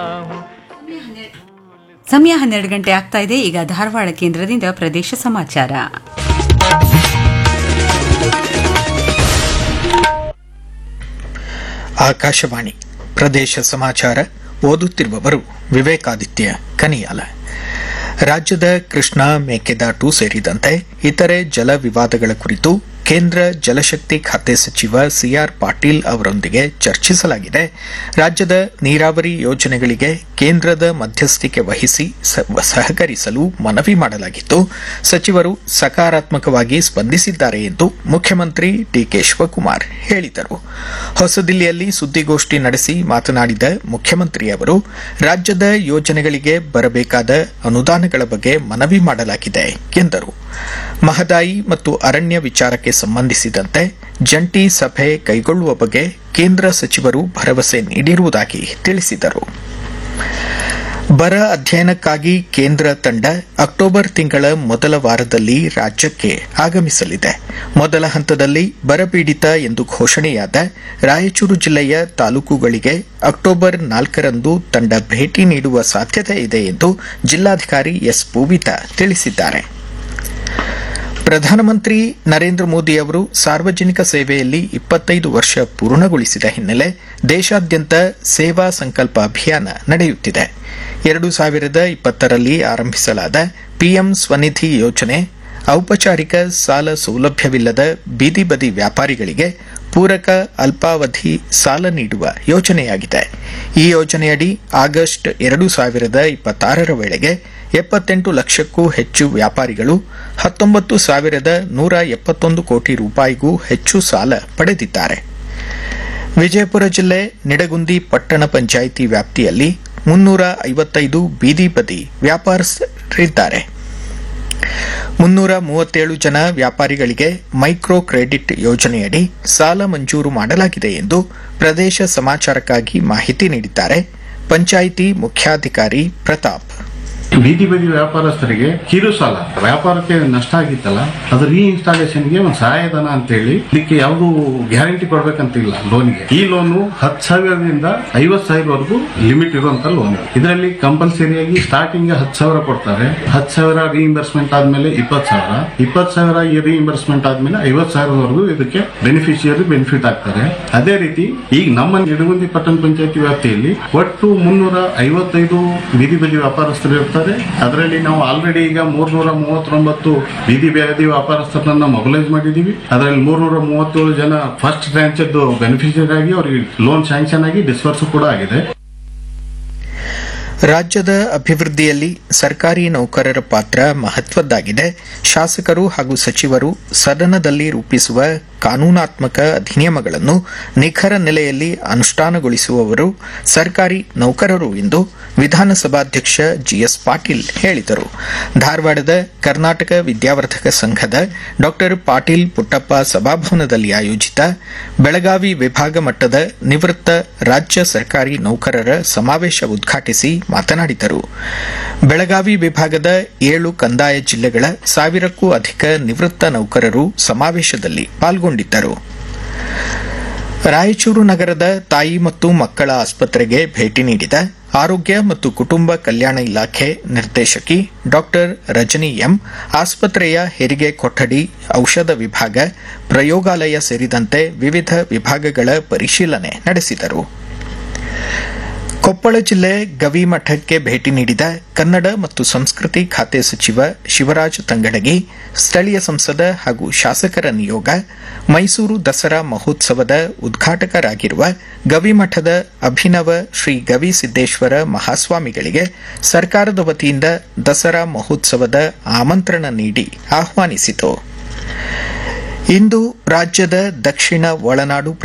ಸಮಯ ಹನ್ನೆರಡು ಗಂಟೆ ಆಗ್ತಾ ಇದೆ ಈಗ ಧಾರವಾಡ ಕೇಂದ್ರದಿಂದ ಪ್ರದೇಶ ಸಮಾಚಾರ ಆಕಾಶವಾಣಿ ಪ್ರದೇಶ ಸಮಾಚಾರ ಓದುತ್ತಿರುವವರು ವಿವೇಕಾದಿತ್ಯ ಕನಿಯಾಲ ರಾಜ್ಯದ ಕೃಷ್ಣಾ ಮೇಕೆದಾಟು ಸೇರಿದಂತೆ ಇತರೆ ಜಲ ವಿವಾದಗಳ ಕುರಿತು ಕೇಂದ್ರ ಜಲಶಕ್ತಿ ಖಾತೆ ಸಚಿವ ಸಿಆರ್ ಪಾಟೀಲ್ ಅವರೊಂದಿಗೆ ಚರ್ಚಿಸಲಾಗಿದೆ ರಾಜ್ಯದ ನೀರಾವರಿ ಯೋಜನೆಗಳಿಗೆ ಕೇಂದ್ರದ ಮಧ್ಯಸ್ಥಿಕೆ ವಹಿಸಿ ಸ- ಸಹಕರಿಸಲು ಮನವಿ ಮಾಡಲಾಗಿತ್ತು ಸಚಿವರು ಸಕಾರಾತ್ಮಕವಾಗಿ ಸ್ಪಂದಿಸಿದ್ದಾರೆ ಎಂದು ಮುಖ್ಯಮಂತ್ರಿ ಡಿಕೆ ಶಿವಕುಮಾರ್ ಹೇಳಿದರು ಹೊಸದಿಲ್ಲಿಯಲ್ಲಿ ಸುದ್ದಿಗೋಷ್ಠಿ ನಡೆಸಿ ಮಾತನಾಡಿದ ಮುಖ್ಯಮಂತ್ರಿ ಅವರು ರಾಜ್ಯದ ಯೋಜನೆಗಳಿಗೆ ಬರಬೇಕಾದ ಅನುದಾನಗಳ ಬಗ್ಗೆ ಮನವಿ ಮಾಡಲಾಗಿದೆ ಎಂದರು ಮಹದಾಯಿ ಮತ್ತು ಅರಣ್ಯ ವಿಚಾರಕ್ಕೆ ಸಂಬಂಧಿಸಿದಂತೆ ಜಂಟಿ ಸಭೆ ಕೈಗೊಳ್ಳುವ ಬಗ್ಗೆ ಕೇಂದ್ರ ಸಚಿವರು ಭರವಸೆ ನೀಡಿರುವುದಾಗಿ ತಿಳಿಸಿದರು ಬರ ಅಧ್ಯಯನಕ್ಕಾಗಿ ಕೇಂದ್ರ ತಂಡ ಅಕ್ಟೋಬರ್ ತಿಂಗಳ ಮೊದಲ ವಾರದಲ್ಲಿ ರಾಜ್ಯಕ್ಕೆ ಆಗಮಿಸಲಿದೆ ಮೊದಲ ಹಂತದಲ್ಲಿ ಬರಪೀಡಿತ ಎಂದು ಘೋಷಣೆಯಾದ ರಾಯಚೂರು ಜಿಲ್ಲೆಯ ತಾಲೂಕುಗಳಿಗೆ ಅಕ್ಟೋಬರ್ ನಾಲ್ಕರಂದು ತಂಡ ಭೇಟಿ ನೀಡುವ ಸಾಧ್ಯತೆ ಇದೆ ಎಂದು ಜಿಲ್ಲಾಧಿಕಾರಿ ಎಸ್ ಪೂವಿತಾ ತಿಳಿಸಿದ್ದಾರೆ ಪ್ರಧಾನಮಂತ್ರಿ ನರೇಂದ್ರ ಮೋದಿ ಅವರು ಸಾರ್ವಜನಿಕ ಸೇವೆಯಲ್ಲಿ ಇಪ್ಪತ್ತೈದು ವರ್ಷ ಪೂರ್ಣಗೊಳಿಸಿದ ಹಿನ್ನೆಲೆ ದೇಶಾದ್ಯಂತ ಸೇವಾ ಸಂಕಲ್ಪ ಅಭಿಯಾನ ನಡೆಯುತ್ತಿದೆ ಎರಡು ಸಾವಿರದ ಇಪ್ಪತ್ತರಲ್ಲಿ ಆರಂಭಿಸಲಾದ ಪಿಎಂ ಸ್ವನಿಧಿ ಯೋಜನೆ ಔಪಚಾರಿಕ ಸಾಲ ಸೌಲಭ್ಯವಿಲ್ಲದ ಬೀದಿ ಬದಿ ವ್ಯಾಪಾರಿಗಳಿಗೆ ಪೂರಕ ಅಲ್ಪಾವಧಿ ಸಾಲ ನೀಡುವ ಯೋಜನೆಯಾಗಿದೆ ಈ ಯೋಜನೆಯಡಿ ಆಗಸ್ಟ್ ಎರಡು ಸಾವಿರದ ಇಪ್ಪತ್ತಾರರ ವೇಳೆಗೆ ಎಪ್ಪತ್ತೆಂಟು ಲಕ್ಷಕ್ಕೂ ಹೆಚ್ಚು ವ್ಯಾಪಾರಿಗಳು ಹತ್ತೊಂಬತ್ತು ಸಾವಿರದ ನೂರ ಎಪ್ಪತ್ತೊಂದು ಕೋಟಿ ರೂಪಾಯಿಗೂ ಹೆಚ್ಚು ಸಾಲ ಪಡೆದಿದ್ದಾರೆ ವಿಜಯಪುರ ಜಿಲ್ಲೆ ನಿಡಗುಂದಿ ಪಟ್ಟಣ ಪಂಚಾಯಿತಿ ವ್ಯಾಪ್ತಿಯಲ್ಲಿ ಮುನ್ನೂರ ಐವತ್ತೈದು ಬೀದಿ ಬದಿ ವ್ಯಾಪಾರಸ್ಥರಿದ್ದಾರೆ ಮುನ್ನೂರ ಮೂವತ್ತೇಳು ಜನ ವ್ಯಾಪಾರಿಗಳಿಗೆ ಮೈಕ್ರೋ ಕ್ರೆಡಿಟ್ ಯೋಜನೆಯಡಿ ಸಾಲ ಮಂಜೂರು ಮಾಡಲಾಗಿದೆ ಎಂದು ಪ್ರದೇಶ ಸಮಾಚಾರಕ್ಕಾಗಿ ಮಾಹಿತಿ ನೀಡಿದ್ದಾರೆ ಪಂಚಾಯಿತಿ ಮುಖ್ಯಾಧಿಕಾರಿ ಪ್ರತಾಪ್ ಬೀದಿ ಬದಿ ವ್ಯಾಪಾರಸ್ಥರಿಗೆ ಕಿರು ಸಾಲ ವ್ಯಾಪಾರಕ್ಕೆ ನಷ್ಟ ಆಗಿತ್ತಲ್ಲ ಅದ್ರ ರೀ ಇನ್ಸ್ಟಾಲೇಷನ್ಗೆ ಒಂದು ಸಹಾಯಧನ ಅಂತ ಹೇಳಿ ಇದಕ್ಕೆ ಯಾವುದು ಗ್ಯಾರಂಟಿ ಕೊಡ್ಬೇಕಂತಿಲ್ಲ ಲೋನ್ಗೆ ಈ ಲೋನು ಹತ್ತು ಸಾವಿರದಿಂದ ಐವತ್ತು ಸಾವಿರವರೆಗೂ ಲಿಮಿಟ್ ಇರುವಂತ ಲೋನ್ ಇದರಲ್ಲಿ ಕಂಪಲ್ಸರಿಯಾಗಿ ಸ್ಟಾರ್ಟಿಂಗ್ ಹತ್ತು ಸಾವಿರ ಕೊಡ್ತಾರೆ ಹತ್ತು ಸಾವಿರ ರೀಇಂಬರ್ಸ್ಮೆಂಟ್ ಆದ್ಮೇಲೆ ಇಪ್ಪತ್ತು ಸಾವಿರ ಇಪ್ಪತ್ತು ಸಾವಿರ ರೀಇಂಬರ್ಸ್ಮೆಂಟ್ ಆದ್ಮೇಲೆ ಐವತ್ತು ಸಾವಿರವರೆಗೂ ಇದಕ್ಕೆ ಬೆನಿಫಿಷಿಯರಿ ಬೆನಿಫಿಟ್ ಆಗ್ತಾರೆ ಅದೇ ರೀತಿ ಈಗ ನಮ್ಮ ನಿಡಗುಂದಿ ಪಟ್ಟಣ ಪಂಚಾಯತಿ ವ್ಯಾಪ್ತಿಯಲ್ಲಿ ಒಟ್ಟು ಮುನ್ನೂರ ಐವತ್ತೈದು ಬೀದಿ ಬದಿ ವ್ಯಾಪಾರಸ್ಥರು ಇರ್ತಾರೆ ಅದರಲ್ಲಿ ನಾವು ಆಲ್ರೆಡಿ ಈಗ ಮೂರ್ನೂರ ಮೂವತ್ತೊಂಬತ್ತು ಬೀದಿ ಬದಿ ವ್ಯಾಪಾರಸ್ಥರನ್ನ ಮೊಬಲೈಸ್ ಮಾಡಿದೀವಿ ಅದರಲ್ಲಿ ಮೂರ್ನೂರ ಮೂವತ್ತೇಳು ಜನ ಫಸ್ಟ್ ಬ್ರಾಂಚ್ ಬೆನಿಫಿಷಿಯರಿ ಆಗಿ ಅವರಿಗೆ ಲೋನ್ ಸ್ಯಾಂಕ್ಷನ್ ಆಗಿ ಡಿಸ್ಪರ್ಸ್ ಕೂಡ ಆಗಿದೆ ರಾಜ್ಯದ ಅಭಿವೃದ್ಧಿಯಲ್ಲಿ ಸರ್ಕಾರಿ ನೌಕರರ ಪಾತ್ರ ಮಹತ್ವದ್ದಾಗಿದೆ ಶಾಸಕರು ಹಾಗೂ ಸಚಿವರು ಸದನದಲ್ಲಿ ರೂಪಿಸುವ ಕಾನೂನಾತ್ಮಕ ಅಧಿನಿಯಮಗಳನ್ನು ನಿಖರ ನೆಲೆಯಲ್ಲಿ ಅನುಷ್ಠಾನಗೊಳಿಸುವವರು ಸರ್ಕಾರಿ ನೌಕರರು ಎಂದು ವಿಧಾನಸಭಾಧ್ಯಕ್ಷ ಜಿಎಸ್ ಪಾಟೀಲ್ ಹೇಳಿದರು ಧಾರವಾಡದ ಕರ್ನಾಟಕ ವಿದ್ಯಾವರ್ಧಕ ಸಂಘದ ಡಾ ಪಾಟೀಲ್ ಪುಟ್ಟಪ್ಪ ಸಭಾಭವನದಲ್ಲಿ ಆಯೋಜಿತ ಬೆಳಗಾವಿ ವಿಭಾಗ ಮಟ್ಟದ ನಿವೃತ್ತ ರಾಜ್ಯ ಸರ್ಕಾರಿ ನೌಕರರ ಸಮಾವೇಶ ಉದ್ಘಾಟಿಸಿ ಮಾತನಾಡಿದರು ಬೆಳಗಾವಿ ವಿಭಾಗದ ಏಳು ಕಂದಾಯ ಜಿಲ್ಲೆಗಳ ಸಾವಿರಕ್ಕೂ ಅಧಿಕ ನಿವೃತ್ತ ನೌಕರರು ಸಮಾವೇಶದಲ್ಲಿ ಪಾಲ್ಗೊಂಡಿದ್ದರು ರಾಯಚೂರು ನಗರದ ತಾಯಿ ಮತ್ತು ಮಕ್ಕಳ ಆಸ್ಪತ್ರೆಗೆ ಭೇಟಿ ನೀಡಿದ ಆರೋಗ್ಯ ಮತ್ತು ಕುಟುಂಬ ಕಲ್ಯಾಣ ಇಲಾಖೆ ನಿರ್ದೇಶಕಿ ಡಾ ರಜನಿ ಎಂ ಆಸ್ಪತ್ರೆಯ ಹೆರಿಗೆ ಕೊಠಡಿ ಔಷಧ ವಿಭಾಗ ಪ್ರಯೋಗಾಲಯ ಸೇರಿದಂತೆ ವಿವಿಧ ವಿಭಾಗಗಳ ಪರಿಶೀಲನೆ ನಡೆಸಿದರು ಕೊಪ್ಪಳ ಜಿಲ್ಲೆ ಗವಿಮಠಕ್ಕೆ ಭೇಟಿ ನೀಡಿದ ಕನ್ನಡ ಮತ್ತು ಸಂಸ್ಕೃತಿ ಖಾತೆ ಸಚಿವ ಶಿವರಾಜ ತಂಗಡಗಿ ಸ್ಥಳೀಯ ಸಂಸದ ಹಾಗೂ ಶಾಸಕರ ನಿಯೋಗ ಮೈಸೂರು ದಸರಾ ಮಹೋತ್ಸವದ ಉದ್ಘಾಟಕರಾಗಿರುವ ಗವಿಮಠದ ಅಭಿನವ ಶ್ರೀ ಗವಿಸಿದ್ದೇಶ್ವರ ಮಹಾಸ್ವಾಮಿಗಳಿಗೆ ಸರ್ಕಾರದ ವತಿಯಿಂದ ದಸರಾ ಮಹೋತ್ಸವದ ಆಮಂತ್ರಣ ನೀಡಿ ಆಹ್ವಾನಿಸಿತು ಇಂದು ರಾಜ್ಯದ ದಕ್ಷಿಣ ಒಳನಾಡು